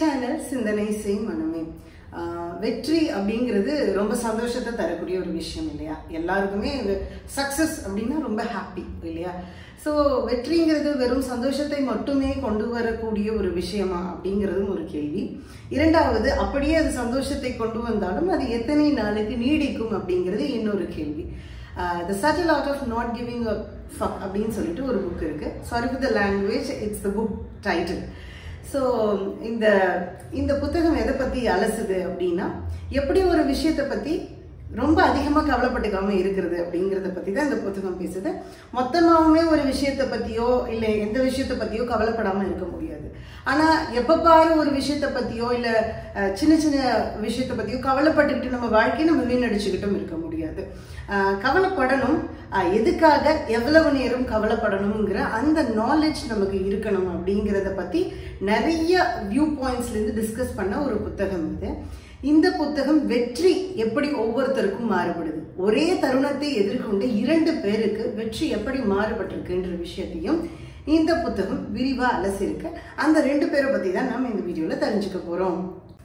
channel சிந்தனை செய் மனமே ஆஹ் வெற்றி அப்படிங்கிறது ரொம்ப சந்தோஷத்தை தரக்கூடிய ஒரு விஷயம் இல்லையா எல்லாருக்குமே சக்சஸ் அப்படின்னா ரொம்ப ஹாப்பி இல்லையா ஸோ வெற்றிங்கிறது வெறும் சந்தோஷத்தை மட்டுமே கொண்டு வரக்கூடிய ஒரு விஷயமா அப்படிங்கிறதும் ஒரு கேள்வி இரண்டாவது அப்படியே அது சந்தோஷத்தை கொண்டு வந்தாலும் அது எத்தனை நாளுக்கு நீடிக்கும் அப்படிங்கிறது இன்னொரு கேள்வி the subtle art of not giving a fuck அப்படின்னு சொல்லிட்டு ஒரு புக் இருக்கு sorry for the language it's the book title so இந்த இந்த புத்தகம் எதை பற்றி அலசுது அப்படின்னா எப்படி ஒரு விஷயத்தை பற்றி ரொம்ப அதிகமாக கவலைப்பட்டுக்காம இருக்கிறது அப்படிங்கிறத பற்றி தான் இந்த புத்தகம் பேசுது மொத்தமாகவுமே ஒரு விஷயத்தை பற்றியோ இல்லை எந்த விஷயத்தை பற்றியோ கவலைப்படாமல் இருக்க முடியாது ஆனால் எப்போ பாரு ஒரு விஷயத்தை பற்றியோ இல்லை சின்ன சின்ன விஷயத்தை பற்றியோ கவலைப்பட்டுக்கிட்டு நம்ம வாழ்க்கையை நம்ம வீணடிச்சுக்கிட்டும் இருக்க முடியாது அஹ் கவலைப்படணும் அஹ் எதுக்காக எவ்வளவு நேரம் கவலைப்படணுங்கிற அந்த நாலேஜ் நமக்கு இருக்கணும் அப்படிங்கிறத பற்றி நிறைய வியூ பாயிண்ட்ஸ்லேருந்து டிஸ்கஸ் பண்ண ஒரு புத்தகம் இது இந்த புத்தகம் வெற்றி எப்படி ஒவ்வொருத்தருக்கும் மாறுபடுது ஒரே தருணத்தை எதிர்கொண்டு இரண்டு பேருக்கு வெற்றி எப்படி மாறுபட்டிருக்குன்ற விஷயத்தையும் இந்த புத்தகம் விரிவா அலசிருக்கு அந்த ரெண்டு பேரை பத்தி தான் நம்ம இந்த வீடியோல தெரிஞ்சுக்க போறோம்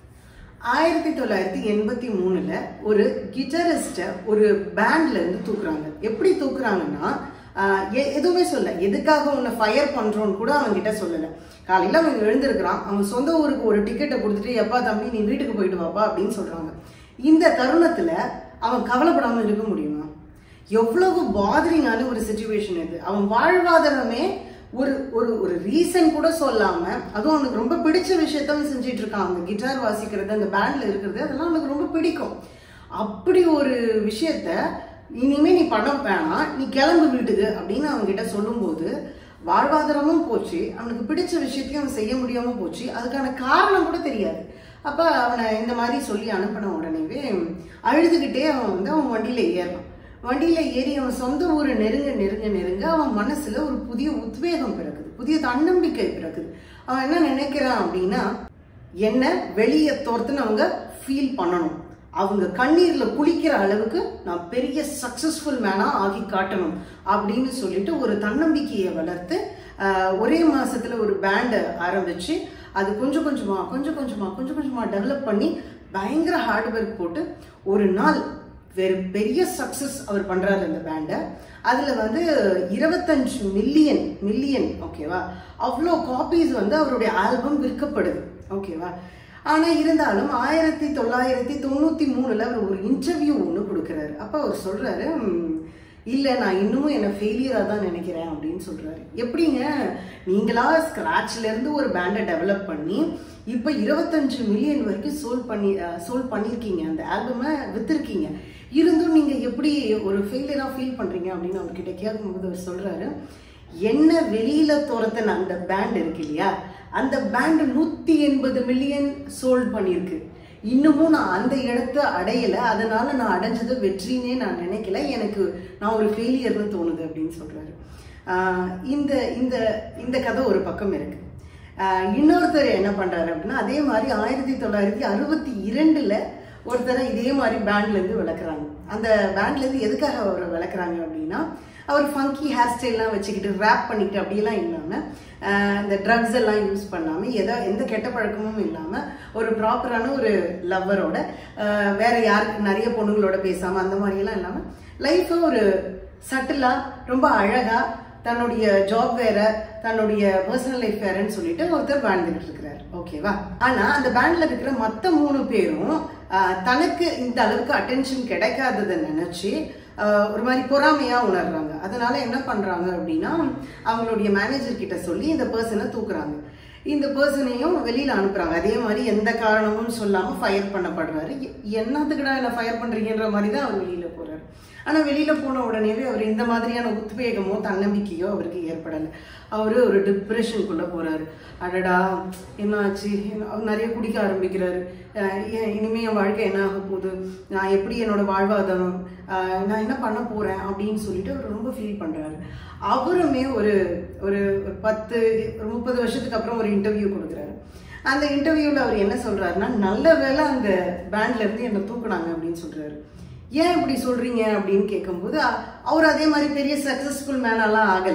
ஆயிரத்தி தொள்ளாயிரத்தி எண்பத்தி மூணுல ஒரு கிட்டரிஸ்ட ஒரு பேண்ட்ல இருந்து தூக்குறாங்க எப்படி தூக்குறாங்கன்னா ஆஹ் எ- எதுவுமே சொல்ல எதுக்காக உன்னை ஃபயர் பண்றோன்னு கூட அவன் கிட்ட சொல்லல காலையில அவன் எழுந்திருக்கிறான் அவன் சொந்த ஊருக்கு ஒரு டிக்கெட்டை கொடுத்துட்டு எப்பா தம்பி நீ வீட்டுக்கு போயிட்டு வாப்பா அப்படின்னு சொல்றாங்க இந்த தருணத்துல அவன் கவலைப்படாம இருக்க முடியுமா எவ்வளவு பாதரிங்கான ஒரு சுச்சுவேஷன் இது அவன் வாழ்வாதாரமே ஒரு ஒரு ஒரு ரீசன் கூட சொல்லாம அதுவும் அவனுக்கு ரொம்ப பிடிச்ச விஷயத்த அவன் செஞ்சுட்டு இருக்கான் அந்த கிட்டார் வாசிக்கிறது அந்த பேண்ட்ல இருக்கிறது அதெல்லாம் அவனுக்கு ரொம்ப பிடிக்கும் அப்படி ஒரு விஷயத்த இனிமே நீ பண்ண வேணாம் நீ கிளம்பு வீட்டுக்கு அப்படின்னு அவங்க கிட்ட சொல்லும்போது வாழ்வாதாரமும் போச்சு அவனுக்கு பிடிச்ச விஷயத்தையும் அவன் செய்ய முடியாம போச்சு அதுக்கான காரணம் கூட தெரியாது அப்ப அவனை இந்த மாதிரி சொல்லி அனுப்பின உடனேவே அழுதுகிட்டே அவன் வந்து அவன் வண்டியில ஏறலாம் வண்டியில ஏறி அவன் சொந்த ஊரை நெருங்க நெருங்க நெருங்க அவன் மனசுல ஒரு புதிய உத்வேகம் பிறக்குது புதிய தன்னம்பிக்கை பிறக்குது அவன் என்ன நினைக்கிறான் அப்படின்னா என்ன வெளியே தோர்த்துன்னு அவங்க ஃபீல் பண்ணணும் அவங்க கண்ணீர்ல குளிக்கிற அளவுக்கு நான் பெரிய சக்சஸ்ஃபுல் மேனா ஆகி காட்டணும் அப்படின்னு சொல்லிட்டு ஒரு தன்னம்பிக்கையை வளர்த்து ஆஹ், ஒரே மாசத்துல ஒரு பேண்டை ஆரம்பிச்சு அது கொஞ்சம் கொஞ்சமா கொஞ்சம் கொஞ்சமா கொஞ்சம் கொஞ்சமா டெவலப் பண்ணி பயங்கர ஹார்ட் ஒர்க் போட்டு ஒரு நாள் வேறு பெரிய சக்சஸ் அவர் பண்றாரு அந்த பேண்டை அதுல வந்து இருபத்தஞ்சு மில்லியன் மில்லியன் ஓகேவா அவ்வளோ காப்பீஸ் வந்து அவருடைய ஆல்பம் விற்கப்படுது ஓகேவா ஆனா இருந்தாலும் ஆயிரத்தி தொள்ளாயிரத்தி தொண்ணூத்தி மூணுல அவர் ஒரு இன்டர்வியூ ஒன்று கொடுக்குறாரு அப்ப அவர் சொல்றாரு "ம், இல்ல நான் இன்னமும் என்ன ஃபெயிலியரா தான் நினைக்கிறேன் அப்படின்னு சொல்றாரு எப்படிங்க நீங்களா ஸ்கிராச்ல இருந்து ஒரு பேண்டை டெவலப் பண்ணி இப்ப இருபத்தஞ்சு மில்லியன் வரைக்கும் சோல் பண்ணி சோல் பண்ணியிருக்கீங்க அந்த ஆல்பமை வித்திருக்கீங்க இருந்தும் நீங்க எப்படி ஒரு ஃபெயிலியரா ஃபீல் பண்றீங்க அப்படின்னு அவர்கிட்ட கேட்கும்போது அவர் சொல்றாரு என்ன வெளியில துரத்தின அந்த பேண்ட் இருக்கு இல்லையா அந்த பேண்ட் நூத்தி எண்பது மில்லியன் சோல்ட் பண்ணியிருக்கு இன்னமும் நான் அந்த இடத்த அடையல அதனால நான் அடைஞ்சது வெற்றினே நான் நினைக்கல எனக்கு நான் ஒரு ஃபெயிலியர்னு தோணுது அப்படின்னு சொல்றாரு ஆஹ் இந்த இந்த இந்த கதை ஒரு பக்கம் இருக்கு ஆஹ் இன்னொருத்தர் என்ன பண்றாரு அப்படின்னா அதே மாதிரி ஆயிரத்தி தொள்ளாயிரத்தி அறுபத்தி இரண்டுல ஒருத்தரை இதே மாதிரி பேண்ட்ல இருந்து விளக்குறாங்க அந்த பேண்ட்ல இருந்து எதுக்காக அவரை விளக்குறாங்க அப்படின்னா அவர் ஃபங்கி ஹேர் ஸ்டைல்லாம் வச்சுக்கிட்டு ரேப் பண்ணிக்கிட்டு அப்படியெல்லாம் இல்லாமல் இந்த ட்ரக்ஸ் எல்லாம் யூஸ் பண்ணாமல் எதோ எந்த கெட்ட பழக்கமும் இல்லாமல் ஒரு ப்ராப்பரான ஒரு லவ்வரோட வேற யாருக்கு நிறைய பொண்ணுங்களோட பேசாமல் அந்த மாதிரியெல்லாம் இல்லாமல் லைஃப்பை ஒரு சட்டிலாக ரொம்ப அழகாக தன்னுடைய ஜாப் வேற தன்னுடைய பர்சனல் லைஃப் வேறன்னு சொல்லிட்டு ஒருத்தர் வாழ்ந்துகிட்டு இருக்கிறாரு ஓகேவா ஆனா அந்த பேண்ட்ல இருக்கிற மத்த மூணு பேரும் ஆஹ், தனக்கு இந்த அளவுக்கு அட்டென்ஷன் கிடைக்காததை நினைச்சு ஆஹ், ஒரு மாதிரி பொறாமையா உணர்றாங்க அதனால என்ன பண்றாங்க அப்படின்னா அவங்களுடைய மேனேஜர் கிட்ட சொல்லி இந்த பர்சனை தூக்குறாங்க இந்த பர்சனையும் வெளியில அனுப்புறாங்க அதே மாதிரி எந்த காரணமும் சொல்லாம ஃபயர் பண்ணப்படுறாரு எ- என்னத்துக்குடா என்ன ஃபயர் பண்றீங்கன்ற மாதிரி தான் அவர் வெளியில போறாரு ஆனா வெளியில போன உடனேவே அவர் இந்த மாதிரியான உத்வேகமோ தன்னம்பிக்கையோ அவருக்கு ஏற்படலை அவரு ஒரு டிப்ரெஷனுக்குள்ள போறாரு அடடா என்னாச்சு என்ன- அவர் நிறைய குடிக்க ஆரம்பிக்கிறாரு அஹ் ஏன் இனிமே என் வாழ்க்கை என்ன ஆக போகுது நான் எப்படி என்னோட வாழ்வாதாரம் அஹ் நான் என்ன பண்ண போறேன் அப்படின்னு சொல்லிட்டு அவர் ரொம்ப ஃபீல் பண்றாரு அவருமே ஒரு ஒரு ஒரு பத்து ஒரு முப்பது வருஷத்துக்கு அப்புறம் ஒரு இன்டர்வியூ கொடுக்குறாரு அந்த இன்டர்வியூல அவர் என்ன சொல்றாருன்னா நல்ல வேளை அந்த பேண்ட்ல இருந்து என்னை தூக்குனாங்க அப்படின்னு சொல்றாரு ஏன் இப்படி சொல்றீங்க அப்படின்னு கேட்கும்போது அ- அவர் அதே மாதிரி பெரிய சக்சஸ்ஃபுல் மேனெல்லாம் ஆகலை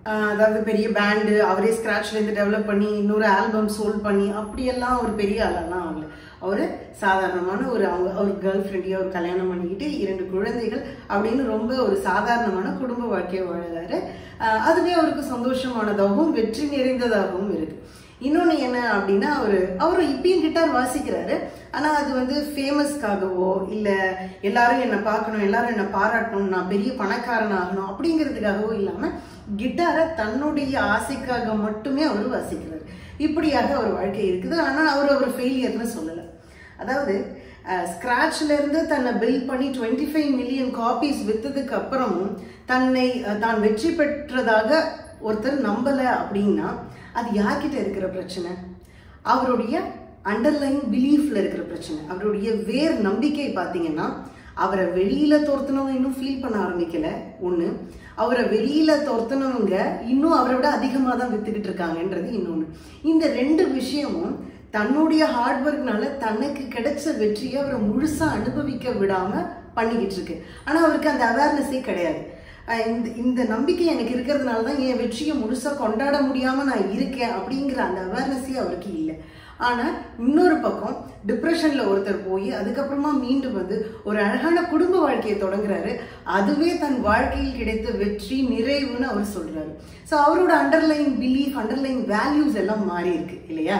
ஆஹ் அதாவது பெரிய பேண்டு அவரே ஸ்க்ராட்ச்ல இருந்து டெவலப் பண்ணி இன்னொரு ஆல்பம் சோல் பண்ணி அப்படியெல்லாம் ஒரு பெரிய ஆளெல்லாம் ஆகல அவர் சாதாரணமான ஒரு அவங்க அவர் கேர்ள் ஃப்ரெண்டையோ ஒரு கல்யாணம் பண்ணிக்கிட்டு இரண்டு குழந்தைகள் அப்படின்னு ரொம்ப ஒரு சாதாரணமான குடும்ப வாழ்க்கையை வாழறாரு ஆஹ் அதுவே அவருக்கு சந்தோஷமானதாகவும் வெற்றி நிறைந்ததாகவும் இருக்கு இன்னொன்று என்ன அப்படின்னா அவர் அவர் இப்பயும் கிட்டார் வாசிக்கிறாரு ஆனால் அது வந்து ஃபேமஸ்க்காகவோ இல்லை எல்லாரும் என்னை பார்க்கணும் எல்லாரும் என்னை பாராட்டணும் நான் பெரிய பணக்காரன் ஆகணும் அப்படிங்கிறதுக்காகவோ இல்லாமல் கிட்டாரை தன்னுடைய ஆசைக்காக மட்டுமே அவர் வாசிக்கிறார் இப்படியாக அவர் வாழ்க்கை இருக்குது ஆனால் அவர் அவர் ஃபெயிலியர்னு சொல்லலை அதாவது ஸ்க்ராட்ச்ல இருந்து தன்னை பில் பண்ணி டுவெண்ட்டி ஃபைவ் மில்லியன் காப்பீஸ் வித்ததுக்கு அப்புறமும் தன்னை அஹ், தான் வெற்றி பெற்றதாக ஒருத்தர் நம்பல அப்படின்னா அது யார்கிட்ட இருக்கிற பிரச்சனை அவருடைய அண்டர்லைன் பிலீஃப்ல இருக்கிற பிரச்சனை அவருடைய வேர் நம்பிக்கை பார்த்தீங்கன்னா அவரை வெளியில துரத்துனவங்க இன்னும் ஃபீல் பண்ண ஆரம்பிக்கல ஒண்ணு அவரை வெளியில துரத்துனவங்க இன்னும் அவரை விட அதிகமாக தான் வித்துக்கிட்டு இருக்காங்கன்றது இன்னொன்று இந்த ரெண்டு விஷயமும் தன்னுடைய ஹார்ட் ஒர்க்னால தனக்கு கிடைச்ச வெற்றியை அவரை முழுசா அனுபவிக்க விடாம பண்ணிக்கிட்டு இருக்கு ஆனா அவருக்கு அந்த அவேர்னஸே கிடையாது அஹ் இந்த இந்த நம்பிக்கை எனக்கு இருக்கிறதுனால தான் என் வெற்றியை முழுசா கொண்டாட முடியாம நான் இருக்கேன் அப்படிங்கிற அந்த அவேர்னஸே அவருக்கு இல்லை ஆனா இன்னொரு பக்கம் டிப்ரெஷன்ல ஒருத்தர் போய் அதுக்கப்புறமா மீண்டும் வந்து ஒரு அழகான குடும்ப வாழ்க்கையை தொடங்குறாரு அதுவே தன் வாழ்க்கையில் கிடைத்த வெற்றி நிறைவுன்னு அவர் சொல்றாரு ஸோ அவரோட அண்டர்லைன் பிலீஃப் அண்டர்லைன் வேல்யூஸ் எல்லாம் மாறி இருக்கு இல்லையா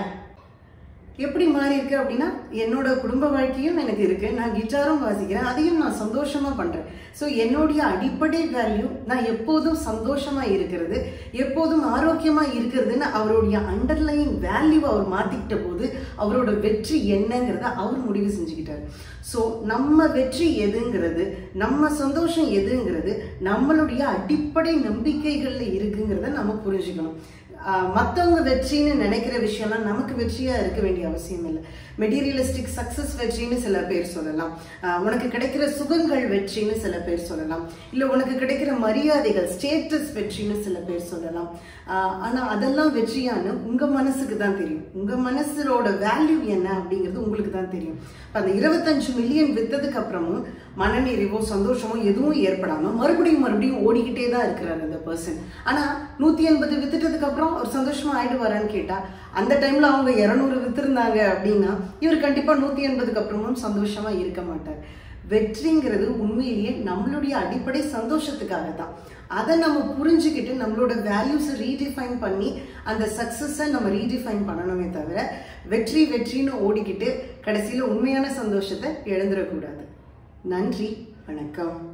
எப்படி மாறி இருக்கு அப்படின்னா என்னோட குடும்ப வாழ்க்கையும் எனக்கு இருக்கு நான் கிட்டாரும் வாசிக்கிறேன் அதையும் நான் சந்தோஷமா பண்றேன் ஸோ என்னுடைய அடிப்படை வேல்யூ நான் எப்போதும் சந்தோஷமா இருக்கிறது எப்போதும் ஆரோக்கியமா இருக்கிறதுன்னு அவருடைய அண்டர்லைன் வேல்யூ அவர் மாத்திக்கிட்ட போது அவரோட வெற்றி என்னங்கிறத அவர் முடிவு செஞ்சுக்கிட்டாரு ஸோ நம்ம வெற்றி எதுங்கிறது நம்ம சந்தோஷம் எதுங்கிறது நம்மளுடைய அடிப்படை நம்பிக்கைகள்ல இருக்குங்கிறத நம்ம புரிஞ்சுக்கணும் ஆஹ் மத்தவங்க வெற்றின்னு நினைக்கிற விஷயம்லாம் நமக்கு வெற்றியா இருக்க வேண்டிய அவசியம் இல்லை மெட்டீரியலிஸ்டிக் சக்சஸ் வெற்றின்னு சில பேர் சொல்லலாம் ஆஹ் உனக்கு கிடைக்கிற சுகங்கள் வெற்றின்னு சில பேர் சொல்லலாம் இல்ல உனக்கு கிடைக்கிற மரியாதைகள் ஸ்டேட்டஸ் வெற்றின்னு சில பேர் சொல்லலாம் ஆஹ் ஆனா அதெல்லாம் வெற்றியான்னு உங்க மனசுக்கு தான் தெரியும் உங்க மனசோட வேல்யூ என்ன அப்படிங்கிறது உங்களுக்கு தான் தெரியும் இப்ப அந்த இருபத்தஞ்சு மில்லியன் வித்ததுக்கு அப்புறமும் மனநிறைவோ சந்தோஷமோ எதுவும் ஏற்படாம மறுபடியும் மறுபடியும் ஓடிக்கிட்டே தான் இருக்கிறார் அந்த பர்சன் ஆனா நூத்தி எண்பது வித்துட்டதுக்கு அப்புறம் ஒரு சந்தோஷமா ஆயிடுவாரான்னு கேட்டா அந்த டைம்ல அவங்க இருநூறு வித்திருந்தாங்க அப்படின்னா இவர் கண்டிப்பா நூத்தி எண்பதுக்கு அப்புறமும் சந்தோஷமா இருக்க மாட்டார் வெற்றிங்கிறது உண்மையிலேயே நம்மளுடைய அடிப்படை சந்தோஷத்துக்காக தான் அதை நம்ம புரிஞ்சுக்கிட்டு நம்மளோட வேல்யூஸை ரீடிஃபைன் பண்ணி அந்த சக்ஸஸை நம்ம ரீடிஃபைன் பண்ணணுமே தவிர வெற்றி வெற்றின்னு ஓடிக்கிட்டு கடைசியில் உண்மையான சந்தோஷத்தை இழந்துடக்கூடாது நன்றி வணக்கம்